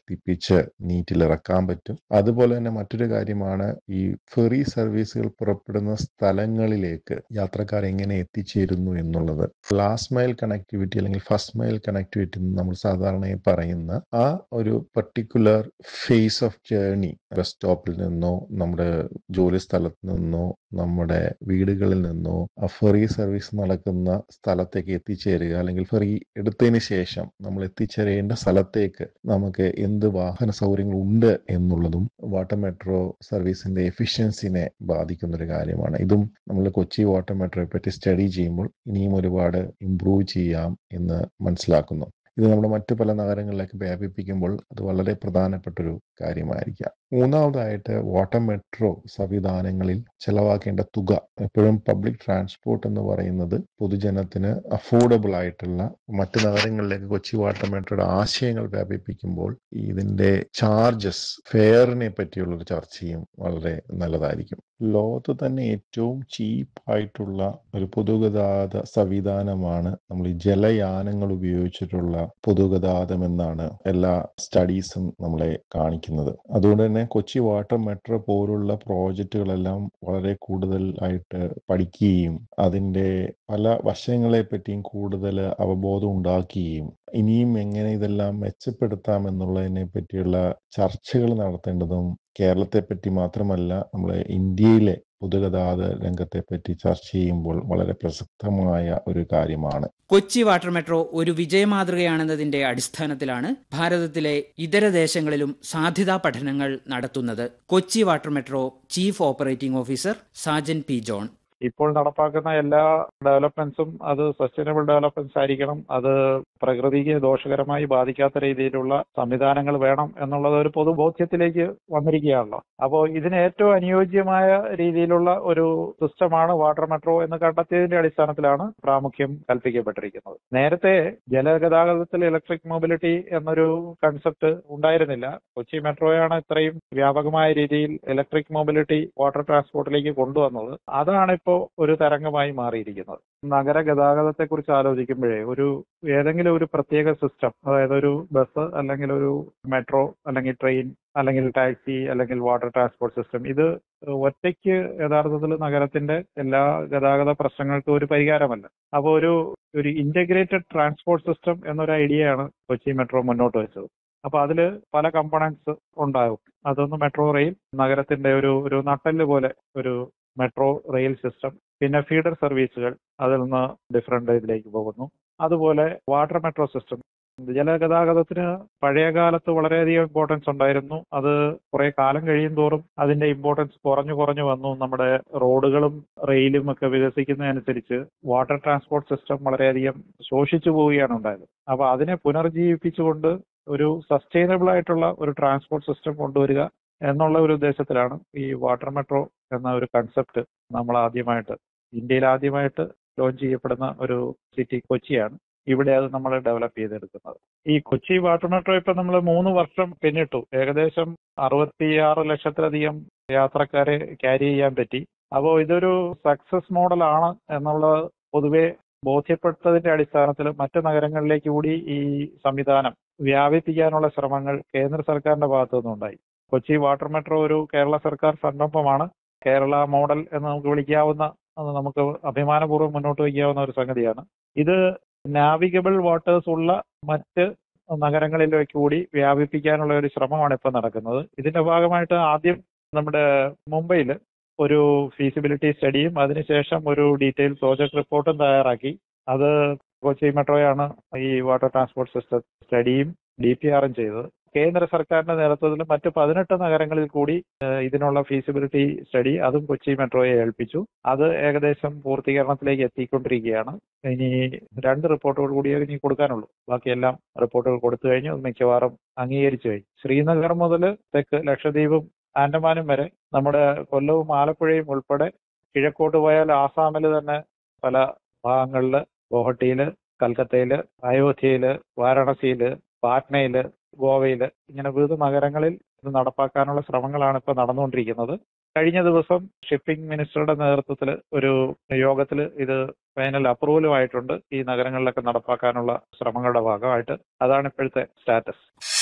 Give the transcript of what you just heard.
എത്തിപ്പിച്ച് നീറ്റിൽ ഇറക്കാൻ പറ്റും അതുപോലെ തന്നെ മറ്റൊരു കാര്യമാണ് ഈ ഫെറി സർവീസുകൾ പുറപ്പെടുന്ന സ്ഥലങ്ങളിലേക്ക് യാത്രക്കാർ എങ്ങനെ എത്തിച്ചേരുന്നു എന്നുള്ളത് ലാസ്റ്റ് മൈൽ കണക്ടിവിറ്റി അല്ലെങ്കിൽ ഫസ്റ്റ് മൈൽ കണക്ടിവിറ്റി എന്ന് നമ്മൾ സാധാരണയായി പറയുന്ന ആ ഒരു particular phase of journey bus സ്റ്റോപ്പിൽ നിന്നോ നമ്മുടെ ജോലി സ്ഥലത്ത് നിന്നോ നമ്മുടെ വീടുകളിൽ നിന്നോ ആ ഫെറി സർവീസ് നടക്കുന്ന സ്ഥലത്തേക്ക് എത്തിച്ചേരുക അല്ലെങ്കിൽ ഫെറി എടുത്തതിന് ശേഷം നമ്മൾ എത്തിച്ചേരേണ്ട സ്ഥലത്തേക്ക് നമുക്ക് എന്ത് വാഹന സൗകര്യങ്ങൾ ഉണ്ട് എന്നുള്ളതും വാട്ടർ മെട്രോ സർവീസിന്റെ എഫിഷ്യൻസിനെ ബാധിക്കുന്ന ഒരു കാര്യമാണ് ഇതും നമ്മൾ കൊച്ചി വാട്ടർ മെട്രോയെ പറ്റി സ്റ്റഡി ചെയ്യുമ്പോൾ ഇനിയും ഒരുപാട് ഇംപ്രൂവ് ചെയ്യാം എന്ന് മനസ്സിലാക്കുന്നു ഇത് നമ്മുടെ മറ്റു പല നഗരങ്ങളിലേക്ക് വ്യാപിപ്പിക്കുമ്പോൾ അത് വളരെ പ്രധാനപ്പെട്ടൊരു കാര്യമായിരിക്കാം മൂന്നാമതായിട്ട് വാട്ടർ മെട്രോ സംവിധാനങ്ങളിൽ ചെലവാക്കേണ്ട തുക എപ്പോഴും പബ്ലിക് ട്രാൻസ്പോർട്ട് എന്ന് പറയുന്നത് പൊതുജനത്തിന് അഫോർഡബിൾ ആയിട്ടുള്ള മറ്റു നഗരങ്ങളിലേക്ക് കൊച്ചി വാട്ടർ മെട്രോയുടെ ആശയങ്ങൾ വ്യാപിപ്പിക്കുമ്പോൾ ഇതിന്റെ ചാർജസ് ഫെയറിനെ പറ്റിയുള്ള ഒരു ചർച്ചയും വളരെ നല്ലതായിരിക്കും ലോകത്ത് തന്നെ ഏറ്റവും ചീപ്പ് ആയിട്ടുള്ള ഒരു പൊതുഗതാഗത സംവിധാനമാണ് നമ്മൾ ഈ ജലയാനങ്ങൾ ഉപയോഗിച്ചിട്ടുള്ള പൊതുഗതാഗതം എന്നാണ് എല്ലാ സ്റ്റഡീസും നമ്മളെ കാണിക്കുന്നത് അതുകൊണ്ട് തന്നെ കൊച്ചി വാട്ടർ മെട്രോ പോലുള്ള പ്രോജക്റ്റുകളെല്ലാം വളരെ കൂടുതൽ ആയിട്ട് പഠിക്കുകയും അതിൻ്റെ പല വശങ്ങളെ പറ്റിയും കൂടുതൽ അവബോധം ഉണ്ടാക്കുകയും ഇനിയും എങ്ങനെ ഇതെല്ലാം മെച്ചപ്പെടുത്താം എന്നുള്ളതിനെ പറ്റിയുള്ള ചർച്ചകൾ നടത്തേണ്ടതും കേരളത്തെ പറ്റി മാത്രമല്ല നമ്മളെ ഇന്ത്യയിലെ പൊതുഗതാഗത രംഗത്തെ പറ്റി ചർച്ച ചെയ്യുമ്പോൾ വളരെ പ്രസക്തമായ ഒരു കാര്യമാണ് കൊച്ചി വാട്ടർ മെട്രോ ഒരു വിജയമാതൃകയാണെന്നതിന്റെ അടിസ്ഥാനത്തിലാണ് ഭാരതത്തിലെ ഇതര ദേശങ്ങളിലും സാധ്യതാ പഠനങ്ങൾ നടത്തുന്നത് Kochi water metro chief operating officer Sajan P John ഇപ്പോൾ നടപ്പാക്കുന്ന എല്ലാ ഡെവലപ്മെന്റ്സും അത് സസ്റ്റൈനബിൾ ഡെവലപ്മെന്റ്സ് ആയിരിക്കണം അത് പ്രകൃതിക്ക് ദോഷകരമായി ബാധിക്കാത്ത രീതിയിലുള്ള സംവിധാനങ്ങൾ വേണം എന്നുള്ളത് ഒരു പൊതുബോധ്യത്തിലേക്ക് വന്നിരിക്കുകയാണല്ലോ അപ്പോൾ ഇതിന് ഏറ്റവും അനുയോജ്യമായ രീതിയിലുള്ള ഒരു സിസ്റ്റമാണ് വാട്ടർ മെട്രോ എന്ന് കണ്ടെത്തിയതിന്റെ അടിസ്ഥാനത്തിലാണ് പ്രാമുഖ്യം കൽപ്പിക്കപ്പെട്ടിരിക്കുന്നത് നേരത്തെ ജലഗതാഗതത്തിൽ ഇലക്ട്രിക് മൊബിലിറ്റി എന്നൊരു കൺസെപ്റ്റ് ഉണ്ടായിരുന്നില്ല കൊച്ചി മെട്രോയാണ് ഇത്രയും വ്യാപകമായ രീതിയിൽ ഇലക്ട്രിക് മൊബിലിറ്റി വാട്ടർ ട്രാൻസ്പോർട്ടിലേക്ക് കൊണ്ടുവന്നത് അതാണ് ഇപ്പോൾ ഒരു തരംഗമായി മാറിയിരിക്കുന്നത് നഗര ഗതാഗതത്തെ കുറിച്ച് ആലോചിക്കുമ്പോഴേ ഒരു ഏതെങ്കിലും ഒരു പ്രത്യേക സിസ്റ്റം അതായത് ഒരു ബസ് അല്ലെങ്കിൽ ഒരു മെട്രോ അല്ലെങ്കിൽ ട്രെയിൻ അല്ലെങ്കിൽ ടാക്സി അല്ലെങ്കിൽ വാട്ടർ ട്രാൻസ്പോർട്ട് സിസ്റ്റം ഇത് ഒറ്റയ്ക്ക് യഥാർത്ഥത്തിൽ നഗരത്തിന്റെ എല്ലാ ഗതാഗത പ്രശ്നങ്ങൾക്കും ഒരു പരിഹാരമല്ല അപ്പോൾ ഒരു ഒരു ഇന്റഗ്രേറ്റഡ് ട്രാൻസ്പോർട്ട് സിസ്റ്റം എന്നൊരു ഐഡിയയാണ് കൊച്ചി മെട്രോ മുന്നോട്ട് വെച്ചത് അപ്പൊ അതിൽ പല കമ്പണൻസ് ഉണ്ടാകും അതൊന്ന് മെട്രോ റെയിൽ നഗരത്തിന്റെ ഒരു ഒരു നട്ടെല്ല് പോലെ ഒരു മെട്രോ റെയിൽ സിസ്റ്റം പിന്നെ ഫീഡർ സർവീസുകൾ അതിൽ നിന്ന് ഡിഫറെന്റ് ഇതിലേക്ക് പോകുന്നു അതുപോലെ വാട്ടർ മെട്രോ സിസ്റ്റം ജലഗതാഗതത്തിന് പഴയ കാലത്ത് വളരെയധികം ഇമ്പോർട്ടൻസ് ഉണ്ടായിരുന്നു അത് കുറെ കാലം കഴിയും തോറും അതിന്റെ ഇമ്പോർട്ടൻസ് കുറഞ്ഞു കുറഞ്ഞു വന്നു നമ്മുടെ റോഡുകളും റെയിലും ഒക്കെ വികസിക്കുന്നതനുസരിച്ച് വാട്ടർ ട്രാൻസ്പോർട്ട് സിസ്റ്റം വളരെയധികം ശോഷിച്ചു പോവുകയാണ് ഉണ്ടായത് അപ്പൊ അതിനെ പുനർജീവിപ്പിച്ചുകൊണ്ട് ഒരു സസ്റ്റൈനബിൾ ആയിട്ടുള്ള ഒരു ട്രാൻസ്പോർട്ട് സിസ്റ്റം കൊണ്ടുവരിക എന്നുള്ള ഒരു ഉദ്ദേശത്തിലാണ് ഈ വാട്ടർ മെട്രോ എന്ന ഒരു കൺസെപ്റ്റ് നമ്മൾ ആദ്യമായിട്ട് ഇന്ത്യയിൽ ആദ്യമായിട്ട് ലോഞ്ച് ചെയ്യപ്പെടുന്ന ഒരു സിറ്റി കൊച്ചിയാണ് ഇവിടെ അത് നമ്മൾ ഡെവലപ്പ് ചെയ്തെടുക്കുന്നത് ഈ കൊച്ചി വാട്ടർ മെട്രോ ഇപ്പൊ നമ്മൾ മൂന്ന് വർഷം പിന്നിട്ടു ഏകദേശം അറുപത്തിയാറ് ലക്ഷത്തിലധികം യാത്രക്കാരെ ക്യാരി ചെയ്യാൻ പറ്റി അപ്പോൾ ഇതൊരു സക്സസ് മോഡലാണ് എന്നുള്ളത് പൊതുവെ ബോധ്യപ്പെട്ടതിന്റെ അടിസ്ഥാനത്തിൽ മറ്റു നഗരങ്ങളിലേക്ക് കൂടി ഈ സംവിധാനം വ്യാപിപ്പിക്കാനുള്ള ശ്രമങ്ങൾ കേന്ദ്ര സർക്കാരിന്റെ ഭാഗത്തു നിന്നുണ്ടായി കൊച്ചി വാട്ടർ മെട്രോ ഒരു കേരള സർക്കാർ സംരംഭമാണ് കേരള മോഡൽ എന്ന് നമുക്ക് വിളിക്കാവുന്ന അത് നമുക്ക് അഭിമാനപൂർവ്വം മുന്നോട്ട് വയ്ക്കാവുന്ന ഒരു സംഗതിയാണ് ഇത് നാവിഗബിൾ വാട്ടേഴ്സ് ഉള്ള മറ്റ് നഗരങ്ങളിലേക്ക് കൂടി വ്യാപിപ്പിക്കാനുള്ള ഒരു ശ്രമമാണ് ഇപ്പോൾ നടക്കുന്നത് ഇതിന്റെ ഭാഗമായിട്ട് ആദ്യം നമ്മുടെ മുംബൈയിൽ ഒരു ഫീസിബിലിറ്റി സ്റ്റഡിയും അതിനുശേഷം ഒരു ഡീറ്റെയിൽ പ്രോജക്ട് റിപ്പോർട്ടും തയ്യാറാക്കി അത് കൊച്ചി മെട്രോയാണ് ഈ വാട്ടർ ട്രാൻസ്പോർട്ട് സിസ്റ്റം സ്റ്റഡിയും ഡി പി ആറും ചെയ്തത് കേന്ദ്ര സർക്കാരിന്റെ നേതൃത്വത്തിൽ മറ്റ് പതിനെട്ട് നഗരങ്ങളിൽ കൂടി ഇതിനുള്ള ഫീസിബിലിറ്റി സ്റ്റഡി അതും കൊച്ചി മെട്രോയെ ഏൽപ്പിച്ചു അത് ഏകദേശം പൂർത്തീകരണത്തിലേക്ക് എത്തിക്കൊണ്ടിരിക്കുകയാണ് ഇനി രണ്ട് റിപ്പോർട്ടുകൾ കൂടിയേ ഇനി കൊടുക്കാനുള്ളൂ ബാക്കിയെല്ലാം റിപ്പോർട്ടുകൾ കൊടുത്തു കഴിഞ്ഞു മിക്കവാറും അംഗീകരിച്ചു കഴിഞ്ഞു ശ്രീനഗർ മുതൽ തെക്ക് ലക്ഷദ്വീപും ആൻഡമാനും വരെ നമ്മുടെ കൊല്ലവും ആലപ്പുഴയും ഉൾപ്പെടെ കിഴക്കോട്ട് പോയാൽ ആസാമിൽ തന്നെ പല ഭാഗങ്ങളിൽ ഗോഹട്ടിയില് കൽക്കത്തയില് അയോധ്യയില് വാരാണസിയില് പാറ്റ്നയില് ഗോവയില് ഇങ്ങനെ വിവിധ നഗരങ്ങളിൽ ഇത് നടപ്പാക്കാനുള്ള ശ്രമങ്ങളാണ് ഇപ്പോൾ നടന്നുകൊണ്ടിരിക്കുന്നത് കഴിഞ്ഞ ദിവസം ഷിപ്പിംഗ് മിനിസ്റ്ററുടെ നേതൃത്വത്തിൽ ഒരു യോഗത്തിൽ ഇത് ഫൈനൽ അപ്രൂവലും ആയിട്ടുണ്ട് ഈ നഗരങ്ങളിലൊക്കെ നടപ്പാക്കാനുള്ള ശ്രമങ്ങളുടെ ഭാഗമായിട്ട് അതാണ് ഇപ്പോഴത്തെ സ്റ്റാറ്റസ്